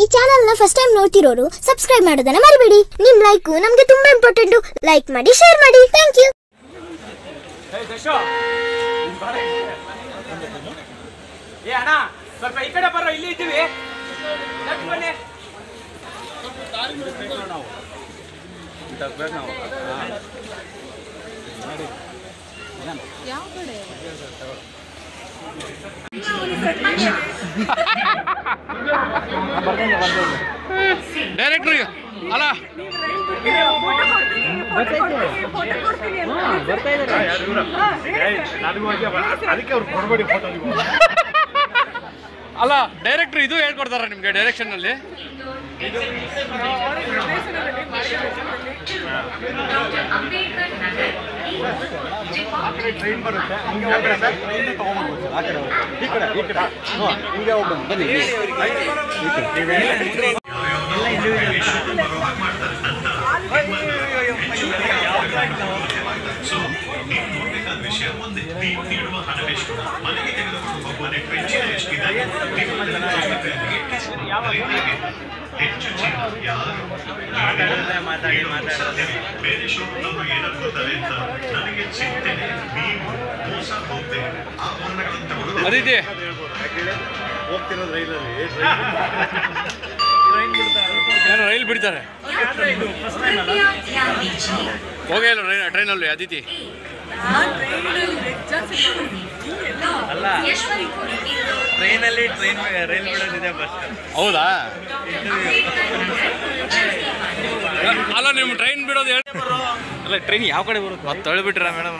Channel ನ first time ನೋಡ್ತಿರೋರು subscribe ಮಾಡೋದನ್ನ ಮರಿಬೇಡಿ ನಿಮ್ ಲೈಕ್ ನಮ್ಗೆ ತುಂಬಾ ಇಂಪಾರ್ಟೆಂಟ್ ಲೈಕ್ ಮಾಡಿ ಶೇರ್ ಮಾಡಿ ಥ್ಯಾಂಕ್ ಯು ಏ ಅಣ್ಣ ಸ್ವಲ್ಪ ಈ ಕಡೆ ಬರೋ ಇಲ್ಲಿ ಇದ್ದೀವಿ ಲಕ್ಷ ಬನ್ನಿ ಡೈರೆಕ್ಟ್ರಿ ಅಲ್ಲ ಅದಕ್ಕೆ ಅವ್ರು ಕೊಡಬೇಡಿ ಫೋಟೋ ನೀವು ಅಲ್ಲ ಡೈರೆಕ್ಟ್ರ್ ಇದು ಹೇಳ್ಕೊಡ್ತಾರ ನಿಮ್ಗೆ ಡೈರೆಕ್ಷನ್ ಅಲ್ಲಿ ಆ ಕಡೆ ಟ್ರೈನ್ ಬರುತ್ತೆ ಹಿಂಗೆ ಹೋಗ್ಬೇಡ ಸರ್ ಟ್ರೈನ್ ತಗೊಂಡ್ಬರ್ಬೋದು ಸರ್ ಆ ಕಡೆ ಹೋಗಿ. ಈ ಕಡೆ ಈ ಕಡೆ ಹ್ಞೂ ಹಿಂಗೆ ಹೋಗ್ಬಂದು ಬನ್ನಿ ಅದಿತಿ ಹೋಗ್ತಿರೋದು ರೈಲಲ್ಲಿ ಏನು ರೈಲ್ ಬಿಡ್ತಾರೆ ಹೋಗೇ ಇಲ್ಲ ರೈಲ್ ಟ್ರೈನಲ್ಲಿ ಅದಿತಿ ಅಲ್ಲ ಟ್ರೈನಲ್ಲಿ ಟ್ರೈನ್ ರೈಲ್ ಬಿಡೋದಿದೆ ಬಸ್ ಹೌದಾ ಅಲ್ಲ ನಿಮ್ಮ ಟ್ರೈನ್ ಬಿಡೋದು ಹೇಳಿ ಅಲ್ಲ ಟ್ರೈನ್ ಯಾವ ಕಡೆ ಬರುತ್ತೆ ಮತ್ತೆ ತಳ್ಳಿಬಿಟ್ರ ಮೇಡಮ್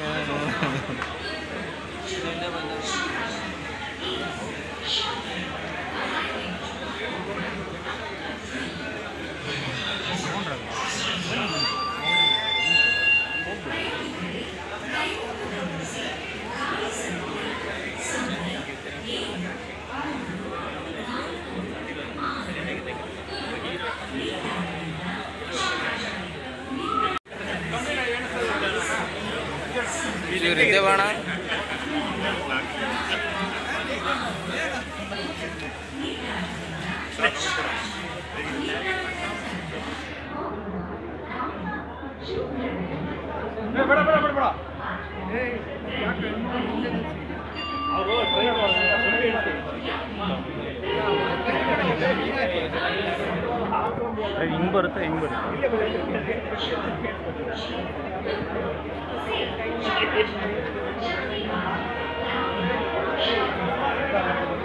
ಇಲ್ಲಿ ಇದೆ ಬಾಣ ಹಿಂಗ್ ಬರುತ್ತೆ ಹಿಂಗ್ ಬರುತ್ತೆ ಆ